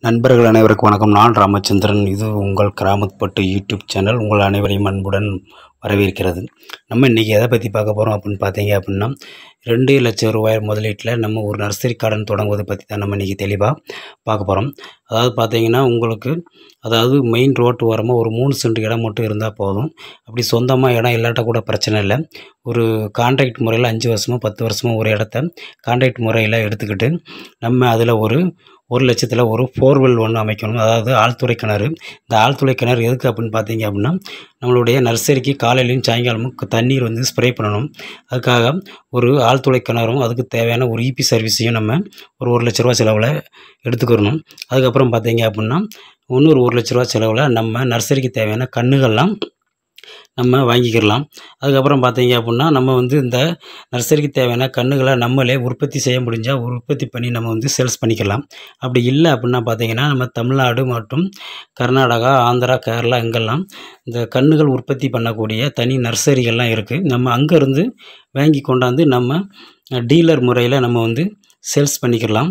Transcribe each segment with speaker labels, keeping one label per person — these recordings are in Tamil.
Speaker 1: நண்பர்கள் அனைவருக்கும் வணக்கம் நான் ராமச்சந்திரன் இது உங்கள் கிராமப்பட்டு யூடியூப் சேனல் உங்கள் அனைவரையும் அன்புடன் வரவேற்கிறது நம்ம இன்றைக்கி எதை பற்றி பார்க்க போகிறோம் அப்படின்னு பார்த்தீங்க அப்படின்னா ரெண்டு லட்சம் ரூபாய் முதலீட்டில் நம்ம ஒரு நர்சரி கார்டன் தொடங்குவதை பற்றி தான் நம்ம இன்றைக்கி தெளிவாக பார்க்க போகிறோம் அதாவது பார்த்தீங்கன்னா உங்களுக்கு அதாவது மெயின் ரோட்டு ஓரமாக ஒரு மூணு சென்ட் இடம் மட்டும் இருந்தால் போதும் அப்படி சொந்தமாக இடம் இல்லாட்ட கூட பிரச்சனை இல்லை ஒரு கான்ட்ராக்ட் முறையில் அஞ்சு வருஷமோ பத்து வருஷமோ ஒரு இடத்த கான்ட்ராக்ட் முறையில் எடுத்துக்கிட்டு நம்ம அதில் ஒரு ஒரு லட்சத்தில் ஒரு ஃபோர்வெல் ஒன்று அமைக்கணும் அதாவது ஆழ்துளை கிணறு இந்த ஆழ்துளை கிணறு எதுக்கு அப்படின்னு பார்த்தீங்க அப்படின்னா நம்மளுடைய நர்சரிக்கு காலையிலையும் சாயங்காலமும் க- தண்ணீர் வந்து ஸ்ப்ரே பண்ணணும் அதுக்காக ஒரு ஆழ்துளை கிணறும் அதுக்கு தேவையான ஒரு இபி சர்வீஸையும் நம்ம ஒரு ஒரு லட்ச ரூபா செலவில் எடுத்துக்கிறணும் அதுக்கப்புறம் பார்த்தீங்க அப்படின்னா இன்னொரு ஒரு லட்ச ரூபா செலவில் நம்ம நர்சரிக்கு தேவையான கன்றுகள்லாம் நம்ம வாங்கிக்கிடலாம் அதுக்கப்புறம் பார்த்தீங்க அப்படின்னா நம்ம வந்து இந்த நர்சரிக்கு தேவையான கன்றுகளை நம்மளே உற்பத்தி செய்ய முடிஞ்சால் உற்பத்தி பண்ணி நம்ம வந்து சேல்ஸ் பண்ணிக்கலாம் அப்படி இல்லை அப்படின்னா பார்த்தீங்கன்னா நம்ம தமிழ்நாடு மற்றும் கர்நாடகா ஆந்திரா கேரளா இங்கெல்லாம் இந்த கன்றுகள் உற்பத்தி பண்ணக்கூடிய தனி நர்சரிகள்லாம் இருக்குது நம்ம அங்கேருந்து வாங்கி கொண்டாந்து நம்ம டீலர் முறையில் நம்ம வந்து சேல்ஸ் பண்ணிக்கலாம்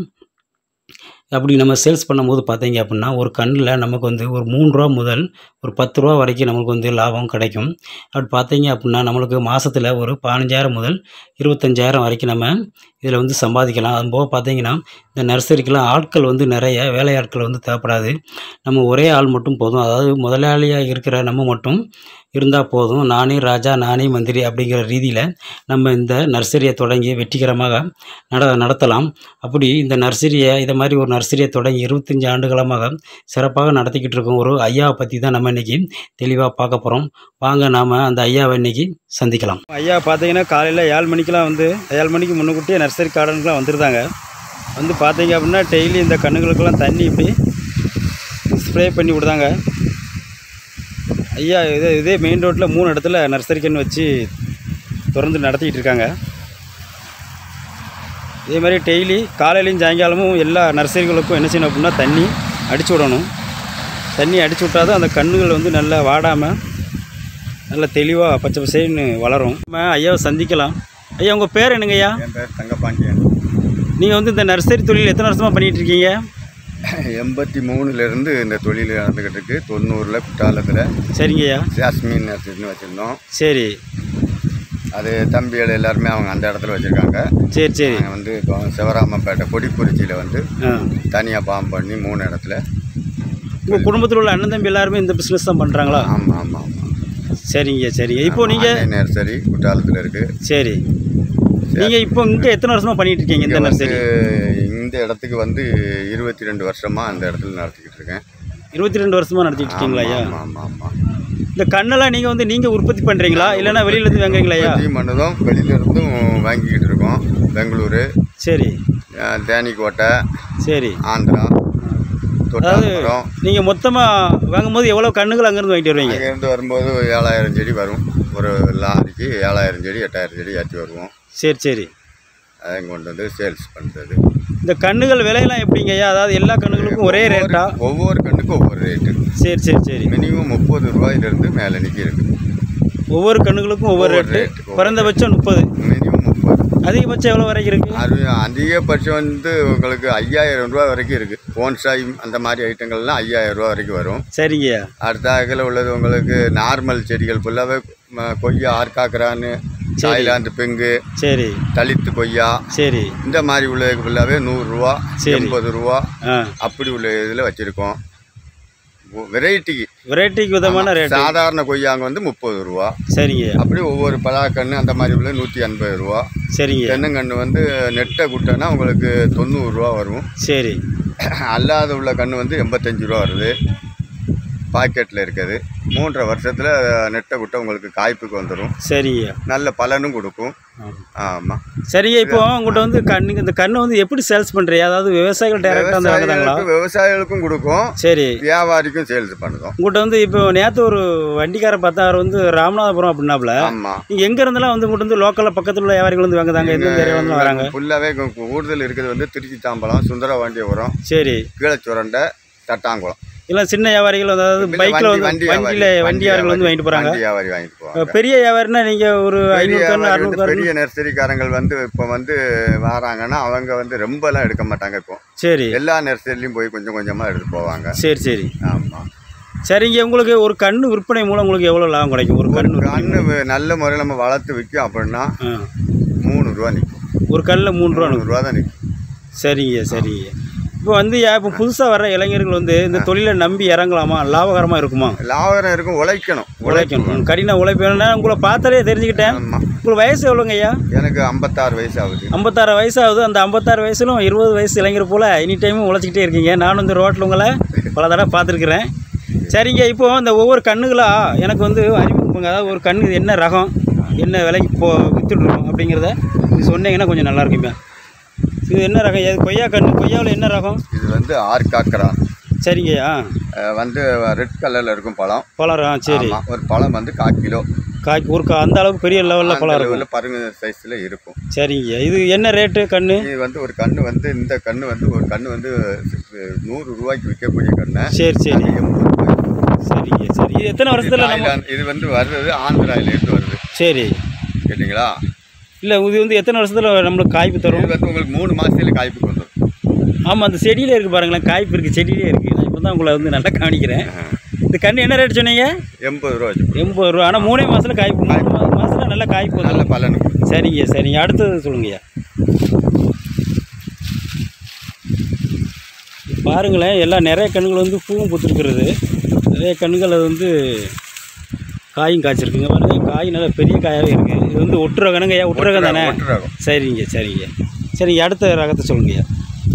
Speaker 1: அப்படி நம்ம சேல்ஸ் பண்ணும்போது பார்த்தீங்க அப்படின்னா ஒரு கண்ணில் நமக்கு வந்து ஒரு மூணு ரூபா முதல் ஒரு பத்து ரூபா வரைக்கும் நமக்கு வந்து லாபம் கிடைக்கும் அப்படி பார்த்தீங்க அப்படின்னா நம்மளுக்கு மாதத்தில் ஒரு பதினஞ்சாயிரம் முதல் இருபத்தஞ்சாயிரம் வரைக்கும் நம்ம இதில் வந்து சம்பாதிக்கலாம் அது போக பார்த்தீங்கன்னா இந்த நர்சரிக்கெலாம் ஆட்கள் வந்து நிறைய வேலையாட்கள் வந்து தேவைப்படாது நம்ம ஒரே ஆள் மட்டும் போதும் அதாவது முதலாளியாக இருக்கிற நம்ம மட்டும் இருந்தால் போதும் நானே ராஜா நானே மந்திரி அப்படிங்கிற ரீதியில் நம்ம இந்த நர்சரியை தொடங்கி வெற்றிகரமாக நட நடத்தலாம் அப்படி இந்த நர்சரியை இதை மாதிரி ஒரு நர்சரியை தொடங்கி இருபத்தஞ்சி ஆண்டுகாலமாக சிறப்பாக நடத்திக்கிட்டு இருக்கோம் ஒரு ஐயாவை பற்றி தான் நம்ம இன்றைக்கி தெளிவாக பார்க்க போகிறோம் வாங்க நாம் அந்த ஐயாவை இன்னைக்கு சந்திக்கலாம்
Speaker 2: ஐயா பார்த்தீங்கன்னா காலையில் ஏழு மணிக்கெலாம் வந்து ஏழு மணிக்கு முன்னுக்கூட்டியே நர்சரி கார்டனுக்குலாம் வந்துருந்தாங்க வந்து பார்த்தீங்க அப்படின்னா டெய்லி இந்த கண்ணுகளுக்கெல்லாம் தண்ணி இப்படி ஸ்ப்ரே பண்ணி விடுதாங்க ஐயா இது இதே மெயின் ரோட்டில் மூணு இடத்துல நர்சரி கன்று வச்சு திறந்து நடத்திக்கிட்டு இருக்காங்க இதே மாதிரி டெய்லி காலையிலையும் சாயங்காலமும் எல்லா நர்சரிகளுக்கும் என்ன செய்யணும் அப்படின்னா தண்ணி அடிச்சு விடணும் தண்ணி அடிச்சு விட்டால் தான் அந்த கன்றுகள் வந்து நல்லா வாடாமல் நல்ல தெளிவாக பச்சை பசேன்னு வளரும் நம்ம ஐயாவை சந்திக்கலாம் ஐயா உங்கள் பேர் என்னங்க ஐயா
Speaker 3: என் பேர் தங்கப்பாண்டியன்
Speaker 2: நீங்கள் வந்து இந்த நர்சரி தொழில் எத்தனை வருஷமாக பண்ணிகிட்டு இருக்கீங்க
Speaker 3: எண்பத்தி மூணுலேருந்து இந்த தொழில் நடந்துக்கிட்டு இருக்கு தொண்ணூறில் குற்றாலத்தில்
Speaker 2: சரிங்க ஐயா
Speaker 3: ஜாஸ்மின் நர்சரின்னு வச்சுருந்தோம்
Speaker 2: சரி
Speaker 3: அது தம்பிகள் எல்லாருமே அவங்க அந்த இடத்துல வச்சுருக்காங்க
Speaker 2: சரி சரி
Speaker 3: நாங்கள் வந்து இப்போ சிவராமப்பேட்டை கொடிக்குறிச்சியில் வந்து
Speaker 2: ஆ
Speaker 3: தனியாக பாம் பண்ணி மூணு இடத்துல
Speaker 2: உங்கள் குடும்பத்தில் உள்ள அண்ணன் தம்பி எல்லாருமே இந்த பிஸ்னஸ் தான் பண்ணுறாங்களா
Speaker 3: ஆமாம் ஆமாம் ஆமாம்
Speaker 2: சரிங்க சரிங்க இப்போ நீங்கள்
Speaker 3: அன்னை நர்சரி குற்றாலத்தில் இருக்குது
Speaker 2: சரி நீங்கள் இப்போ இங்கே எத்தனை வருஷமாக பண்ணிகிட்டு இருக்கீங்க இந்த
Speaker 3: இங்கே வந்து
Speaker 2: நர்சரி
Speaker 3: இந்த இடத்துக்கு வந்து இருபத்தி ரெண்டு வருஷமாக அந்த இடத்துல நடத்திக்கிட்டு இருக்கேன்
Speaker 2: இருபத்தி ரெண்டு வருஷமாக நடத்திட்டு இருக்கீங்களா ஐயா
Speaker 3: ஆமாம் ஆமாம் ஆமாம்
Speaker 2: இந்த கண்ணெல்லாம் நீங்கள் வந்து நீங்கள் உற்பத்தி பண்ணுறீங்களா இல்லைன்னா வெளியிலேருந்து வாங்குறீங்களா ஐயா
Speaker 3: உற்பத்தி பண்ணதும் வெளியிலேருந்தும் வாங்கிக்கிட்டு இருக்கோம் பெங்களூரு
Speaker 2: சரி
Speaker 3: அஹ், தேனிக்கோட்டை
Speaker 2: சரி
Speaker 3: ஆந்திரா
Speaker 2: அதாவது
Speaker 3: தொட்டாபுரம்
Speaker 2: நீங்கள் மொத்தமாக வாங்கும்போது எவ்வளோ கண்ணுகள் அங்கேருந்து வாங்கிட்டு வருவீங்க
Speaker 3: அங்கேருந்து வரும்போது ஒரு ஏழாயிரம் செடி வரும் ஒரு லாரிக்கு ஏழாயிரம் செடி எட்டாயிரம் செடி ஏற்றி வருவோம்
Speaker 2: சரி சரி
Speaker 3: அதை கொண்டு வந்து சேல்ஸ் பண்ணுறது
Speaker 2: இந்த கண்ணுகள் விலையெல்லாம் எப்படிங்க ஐயா அதாவது எல்லா கண்ணுகளுக்கும் ஒரே ரேட்டா
Speaker 3: ஒவ்வொரு கண்ணுக்கும் ஒவ்வொரு ரேட்டு
Speaker 2: சரி சரி சரி
Speaker 3: மினிமம் முப்பது ரூபாயிலிருந்து மேலே நிற்கி இருக்கு
Speaker 2: ஒவ்வொரு கண்ணுகளுக்கும் ஒவ்வொரு
Speaker 3: ஒவ்வொரு
Speaker 2: ரேட்டு
Speaker 3: rate, ஒவ்வொரு
Speaker 2: குறைந்தபட்சம் முப்பது
Speaker 3: மினிமம் முப்பது
Speaker 2: அதிகபட்சம் எவ்வளோ வரைக்கும் இருக்கு
Speaker 3: அது அதிகபட்சம் வந்து உங்களுக்கு ஐயாயிரம் ரூபா வரைக்கும் இருக்குது போன்சாய் அந்த மாதிரி ஐட்டங்கள்லாம் ஐயாயிரம் ரூபா வரைக்கும் வரும்
Speaker 2: சரிங்கய்யா
Speaker 3: அடுத்த அகல உள்ளது உங்களுக்கு நார்மல் செடிகள் ஃபுல்லாகவே கொய்யா ஆர்காக்கரான்னு தாய்லாந்து பிங்கு
Speaker 2: சரி
Speaker 3: தலித்து கொய்யா
Speaker 2: சரி
Speaker 3: இந்த மாதிரி உள்ளதுக்கு ஃபுல்லாகவே நூறுரூவா
Speaker 2: சரி.
Speaker 3: எண்பது ரூபா
Speaker 2: ஆ
Speaker 3: அப்படி உள்ள இதில் வச்சுருக்கோம் வெரைட்டிக்கு
Speaker 2: வெரைட்டிக்கு விதமான ரேட்டு
Speaker 3: சாதாரண கொய்யாங்க வந்து முப்பது ரூபா
Speaker 2: சரிங்கய்யா
Speaker 3: அப்படி ஒவ்வொரு பலாக்கன்று அந்த மாதிரி உள்ள நூற்றி எண்பது ரூபா
Speaker 2: சரிங்க
Speaker 3: தென்னங்கன்று வந்து நெட்டை குட்டைன்னா உங்களுக்கு தொண்ணூறுரூவா வரும்
Speaker 2: சரி
Speaker 3: அல்லாத உள்ள கன்று வந்து எண்பத்தஞ்சு ரூபா வருது பாக்கெட்டில் இருக்குது மூன்றரை வருஷத்தில் நெட்டை குட்டை உங்களுக்கு காய்ப்புக்கு வந்துடும்
Speaker 2: சரிங்கய்யா
Speaker 3: நல்ல பலனும் கொடுக்கும் ஆமாம்
Speaker 2: சரிங்க இப்போ உங்கள்கிட்ட வந்து கண்ணு இந்த கண்ணை வந்து எப்படி சேல்ஸ் பண்ணுறீங்க அதாவது விவசாயிகள் டேரெக்டாக வந்து வாங்குறாங்களா
Speaker 3: விவசாயிகளுக்கும் விவசாயிகளுக்கும் கொடுக்கும்
Speaker 2: சரி
Speaker 3: வியாபாரிக்கும் சேல்ஸ் பண்ணுறோம்
Speaker 2: உங்கள்கிட்ட வந்து இப்போ நேற்று ஒரு வண்டிக்கார பார்த்தா அவர் வந்து ராமநாதபுரம் அப்படின்னாப்புல
Speaker 3: ஆமாம்
Speaker 2: நீங்கள் எங்கே இருந்தெல்லாம் வந்து உங்கள்கிட்ட வந்து லோக்கலில் பக்கத்தில் உள்ள வியாபாரிகள் வந்து வாங்குதாங்க எந்த ஏரியா வந்து வராங்க
Speaker 3: ஃபுல்லாகவே கூடுதல் இருக்கிறது வந்து திருச்சி தாம்பலம் சுந்தரவாண்டியபுரம்
Speaker 2: சரி
Speaker 3: கீழச்சுரண்டை தட்டாங்குளம்
Speaker 2: இல்லை சின்ன வியாபாரிகள் அதாவது
Speaker 3: இல்ல,
Speaker 2: பைக்கில்
Speaker 3: வண்டி-
Speaker 2: வந்து
Speaker 3: வண்டி
Speaker 2: வண்டியில்
Speaker 3: வியாபாரி,
Speaker 2: வண்டி வியாபாரிகள் வந்து வாங்கிட்டு போகிறாங்க
Speaker 3: வண்டி வியாபாரி வாங்கிட்டு போவாங்க
Speaker 2: பெரிய வியாபாரினா நீங்கள் ஒரு ஐநூறு
Speaker 3: பெரிய
Speaker 2: கன்று
Speaker 3: வியாபாரி
Speaker 2: அறுநூறு
Speaker 3: வந்து
Speaker 2: கன்று
Speaker 3: பெரிய நர்சரிக்காரங்கள் வந்து இப்போ வந்து வராங்கன்னா அவங்க வந்து ரொம்பலாம் எடுக்க மாட்டாங்க இப்போ
Speaker 2: சரி
Speaker 3: எல்லா நர்சரிலையும் போய் கொஞ்சம் கொஞ்சமாக எடுத்து போவாங்க
Speaker 2: சரி சரி
Speaker 3: ஆமாம்
Speaker 2: சரிங்க உங்களுக்கு ஒரு கன்று விற்பனை மூலம் உங்களுக்கு எவ்வளோ லாபம் கிடைக்கும் ஒரு கன்று விற்பனை
Speaker 3: கண்ணு வி- நல்ல முறையில் நம்ம வளர்த்து விற்கும் அப்படின்னா
Speaker 2: ஆ.
Speaker 3: மூணு ரூபா நிற்கும்
Speaker 2: ஒரு கல்லில் மூணு ரூபா
Speaker 3: மூணு ரூபா தான் நிற்கும்
Speaker 2: சரிங்க சரிங்க இப்போ வந்து யா- இப்போ புதுசாக வர இளைஞர்கள் வந்து இந்த தொழிலை நம்பி இறங்கலாமா லாபகரமாக இருக்குமா
Speaker 3: லாபம் இருக்கும் உழைக்கணும்
Speaker 2: உழைக்கணும் கடின உழைப்பு வேணும்னா உங்களை பார்த்தாலே தெரிஞ்சுக்கிட்டேன்
Speaker 3: ஆமாம்
Speaker 2: உங்களுக்கு வயசு எவ்வளோங்க ஐயா
Speaker 3: எனக்கு ஐம்பத்தாறு வயசு ஆகுது
Speaker 2: ஐம்பத்தாறு வயசு ஆகுது அந்த ஐம்பத்தாறு வயசுலும் இருபது வயசு இளைஞர் போல் எனி டைமும் உழைச்சிக்கிட்டே இருக்கீங்க நானும் இந்த ரோட்டில் உங்களை பல தடவை பார்த்துருக்குறேன் சரிங்க இப்போ இந்த ஒவ்வொரு கண்ணுகளா எனக்கு வந்து அறிமுகம் அதாவது ஒரு கண்ணு இது என்ன ரகம் என்ன விலைக்கு போ வித்துட்ருக்கோம் அப்படிங்கிறத இது சொன்னீங்கன்னா கொஞ்சம் நல்லா இருக்குமே இது என்ன ரகம் இது கொய்யா கண்ணு கொய்யாவில் என்ன ரகம்
Speaker 3: இது வந்து ஆர்காக்கரா
Speaker 2: சரிங்கய்யா
Speaker 3: அஹ் வந்து ரெட் கலரில் இருக்கும் பழம்
Speaker 2: பழம் ரகம் சரி
Speaker 3: ஆமா, ஒரு பழம் வந்து கால் கிலோ
Speaker 2: காய்க்கு ஒரு கா அந்த அளவுக்கு பெரிய லெவலில் பழம் இருக்கும்
Speaker 3: லெவலில் பருங்க சைஸில் இருக்கும்
Speaker 2: சரிங்க இது என்ன ரேட்டு கண்ணு
Speaker 3: இது வந்து ஒரு கண்ணு வந்து இந்த கண்ணு வந்து ஒரு கண்ணு வந்து நூறு ரூபாய்க்கு விற்கக்கூடிய கண்ணு
Speaker 2: சரி சரி
Speaker 3: அது எண்பது ரூபாய்க்கு.
Speaker 2: சரிங்க சரி இது எத்தனை வருஷத்தில் நம்ம
Speaker 3: தாய்லாந்து- இது வந்து வர்றது ஆந்திராயிலேருந்து வருது
Speaker 2: சரி
Speaker 3: கேட்டிங்களா
Speaker 2: இல்லை இது வந்து எத்தனை வருஷத்தில் நம்மளுக்கு காய்ப்பு
Speaker 3: இது
Speaker 2: தரும்
Speaker 3: வந்து உங்களுக்கு மூணு மாதத்துல காய்ப்புக்கு வந்துடும்
Speaker 2: ஆமாம் அந்த செடியிலே இருக்குது பாருங்களேன் காய்ப்பு இருக்குது செடியிலே இருக்குது நான் இப்போ தான் உங்களை வந்து நல்லா கவனிக்கிறேன் இந்த கண்ணு என்ன ரேட் சொன்னீங்க
Speaker 3: எண்பது ரூபா வச்சு
Speaker 2: எண்பது ரூபா ஆனால் மூணே மாதத்தில் காய்ப்பு மூணு மாதத்தில் நல்லா காய்ப்பு
Speaker 3: நல்ல
Speaker 2: வந்துடும்
Speaker 3: பலன் கொடுக்கும்.
Speaker 2: சரிங்க சரிங்க அடுத்தது சொல்லுங்கய்யா பாருங்களேன் எல்லாம் நிறைய கண்ணுகள் வந்து பூவும் பூத்துருக்கிறது நிறைய கண்ணுகள் அது வந்து காயும் காய்ச்சிருக்குங்க பாருங்க காய் நல்லா பெரிய காயாகவே இருக்குது இது வந்து ஒட்டு ரகனுங்க ஐயா ஒட்டு ரகம் தானே
Speaker 3: ஒட்டு ரகம்
Speaker 2: சரிங்க சரிங்க சரிங்க அடுத்த ரகத்தை சொல்லுங்கய்யா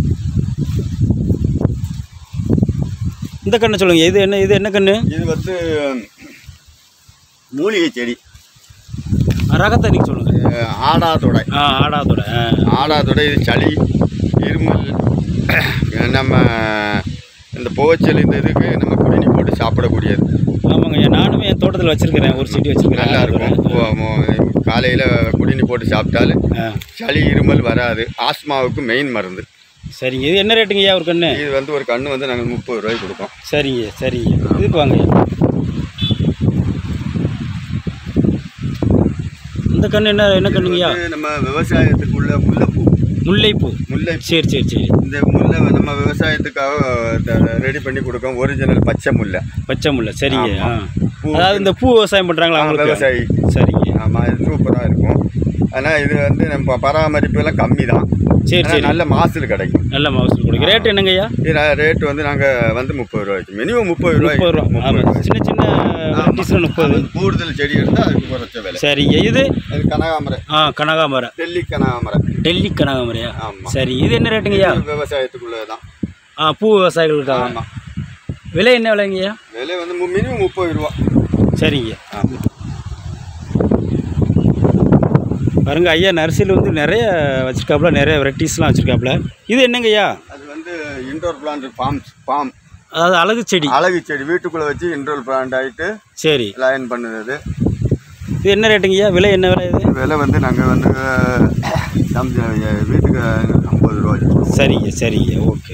Speaker 2: இந்த கண்ணை சொல்லுங்க இது என்ன இது என்ன கண்ணு
Speaker 3: இது வந்து மூலிகை செடி
Speaker 2: ரகத்தை நீங்கள் சொல்லுங்கள்
Speaker 3: அஹ் ஆடாதொடை
Speaker 2: ஆ ஆடாதோட ஆ
Speaker 3: ஆடாதொடை இது சளி இருமல் நம்ம இந்த புகைச்சல் இந்த இதுக்கு நம்ம குடிநீர் போட்டு சாப்பிடக்கூடியது
Speaker 2: ஆமாங்க ஐயா நானுமே என் தோட்டத்தில் வச்சுருக்கிறேன் ஒரு செடி வச்சுருக்கிறேன்
Speaker 3: நல்லா இருக்கும் காலையில் குடிநீர் போட்டு சாப்பிட்டாலும்
Speaker 2: ஆ
Speaker 3: சளி இருமல் வராது ஆஸ்மாவுக்கு மெயின் மருந்து
Speaker 2: சரிங்க இது என்ன ரேட்டுங்க ஐயா ஒரு கண்ணு
Speaker 3: இது வந்து ஒரு கன்று வந்து நாங்கள் முப்பது ரூபாய்க்கு கொடுப்போம்
Speaker 2: சரிங்க சரிங்க இதுக்கு வாங்க ஐயா. இந்த கண்ணு என்ன என்ன கண்ணுங்கய்யா
Speaker 3: இது நம்ம விவசாயத்துக்குள்ள முல்லைப்பூ
Speaker 2: முல்லைப்பூ
Speaker 3: முல்லை
Speaker 2: சரி சரி சரி
Speaker 3: இந்த முல்லை நம்ம விவசாயத்துக்காக ரெடி பண்ணி கொடுக்கோம் ஒரிஜினல் பச்சை முல்லை
Speaker 2: பச்சை முல்லை சரிங்க ஆ
Speaker 3: பூ
Speaker 2: அதாவது இந்த பூ விவசாயம் பண்ணுறாங்களா
Speaker 3: ஆ,
Speaker 2: அவங்களுக்கு
Speaker 3: விவசாயி
Speaker 2: சரிங்க
Speaker 3: ஆமாம் இது சூப்பராக இருக்கும் ஆனால் இது வந்து நம்ம பராமரிப்பு எல்லாம் கம்மி தான்
Speaker 2: சரி
Speaker 3: ஆனா
Speaker 2: சரி
Speaker 3: நல்ல மாசல் கிடைக்கும்
Speaker 2: நல்ல மகசூல் கொடுக்கு ரேட் என்னங்கய்யா
Speaker 3: இது ரேட் வந்து நாங்கள் வந்து முப்பது ரூபாய்க்கு மினிமம் முப்பது ரூபாய்
Speaker 2: முப்பது ரூபா
Speaker 3: முப்பது
Speaker 2: ஆமாம்
Speaker 3: ரூபாய்
Speaker 2: சின்ன சின்ன வெரைட்டிஸில் முப்பது
Speaker 3: அது கூடுதல் செடி எடுத்தால் அதுக்கு குறைச்ச விலை
Speaker 2: சரிங்க இது
Speaker 3: இது கனகாமரை
Speaker 2: ஆ கனகாமரம்
Speaker 3: டெல்லி கனகாமரை
Speaker 2: டெல்லி கனகாமரையா
Speaker 3: ஆமாம்
Speaker 2: சரி இது என்ன ரேட்டுங்கய்யா
Speaker 3: விவசாயத்துக்குள்ளே தான்
Speaker 2: ஆ பூ விவசாயிகளுக்காக
Speaker 3: ஆமாம்
Speaker 2: விலை என்ன விலைங்கய்யா
Speaker 3: விலை வந்து மினிமம் முப்பது ரூபா
Speaker 2: சரிங்க
Speaker 3: ஆமாம்
Speaker 2: பாருங்க ஐயா நர்சரியில் வந்து நிறைய வச்சுருக்காப்புல நிறைய வெரைட்டிஸ்லாம் வச்சுருக்காப்புல இது என்னங்கய்யா
Speaker 3: அது வந்து இன்டோர் பிளான்ட் ஃபார்ம் ஃபார்ம்
Speaker 2: அதாவது அழகு செடி
Speaker 3: அழகு செடி வீட்டுக்குள்ளே வச்சு இன்டோர் பிளான்ட் ஆகிட்டு
Speaker 2: சரி
Speaker 3: லைன் பண்ணுறது
Speaker 2: இது என்ன ரேட்டுங்கய்யா விலை என்ன விலை இது
Speaker 3: விலை வந்து நாங்கள் வந்து நம்ம வீட்டுக்கு ஐம்பது ரூபா வச்சுருக்கோம்
Speaker 2: சரிங்க சரிங்க ஓகே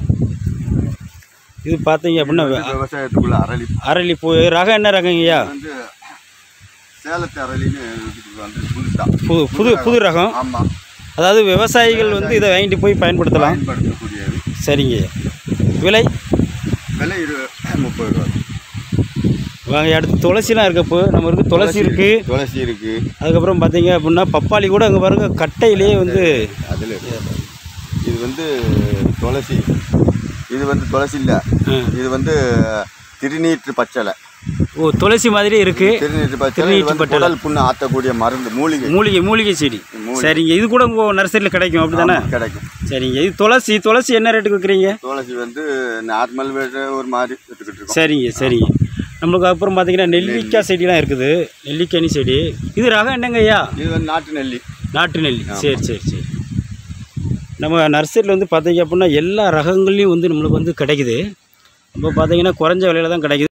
Speaker 2: இது பார்த்தீங்க அப்படின்னா வே-
Speaker 3: விவசாயத்துக்குள்ள அரளி
Speaker 2: அரளி பூ ரகம் என்ன ரகங்கய்யா
Speaker 3: வந்து சேலத்து அரளின்னு இதுக்கு வந்து புதுசா
Speaker 2: புது புது புது ரகம்
Speaker 3: ஆமாம்
Speaker 2: அதாவது விவசாயிகள் வந்து இதை வாங்கிட்டு போய் பயன்படுத்தலாம்
Speaker 3: பயன்படுத்தக்கூடியது
Speaker 2: சரிங்க விலை
Speaker 3: விலை இரு முப்பது ரூபா
Speaker 2: வாங்க அடுத்து துளசிலாம் இருக்கப்போ நம்ம இருக்கு துளசி இருக்குது
Speaker 3: துளசி இருக்கு
Speaker 2: அதுக்கப்புறம் பார்த்தீங்க அப்படின்னா பப்பாளி கூட அங்கே பாருங்க கட்டையிலேயே வந்து
Speaker 3: அதில் இருக்கு இது வந்து துளசி இது வந்து துளசி இல்லை
Speaker 2: ஆ.
Speaker 3: இது வந்து திருநீற்று பச்சளை
Speaker 2: ஓ துளசி மாதிரியே இருக்குது
Speaker 3: திருநீற்று பச்சளை இது
Speaker 2: திருநீற்று
Speaker 3: வந்து
Speaker 2: பச்சளை.
Speaker 3: குடல் புண்ணு ஆற்றக்கூடிய மருந்து மூலிகை
Speaker 2: மூலிகை மூலிகை செடி
Speaker 3: மூலிகை.
Speaker 2: சரிங்க இது கூட உங்கள் நர்சரியில் கிடைக்கும் அப்படி தானே
Speaker 3: ஆமா, கிடைக்கும்
Speaker 2: சரிங்க இது துளசி துளசி என்ன ரேட்டுக்கு விற்கிறீங்க
Speaker 3: துளசி வந்து நார்மல் ஒரு மாதிரி விட்டுக்கிட்டு இருக்கோம்
Speaker 2: சரிங்க சரிங்க நம்மளுக்கு அப்புறம் பார்த்தீங்கன்னா நெல்லிக்காய் செடிலாம் இருக்குது நெல்லிக்கனி செடி இது ரகம் என்னங்க ஐயா
Speaker 3: இது வந்து நாட்டு நெல்லி
Speaker 2: நாட்டு நெல்லி சரி சரி சரி நம்ம நர்சரியில் வந்து பார்த்தீங்க அப்படின்னா எல்லா ரகங்கள்லையும் வந்து நம்மளுக்கு வந்து கிடைக்குது இப்போ பார்த்தீங்கன்னா குறைஞ்ச விலையில தான் கிடைக்குது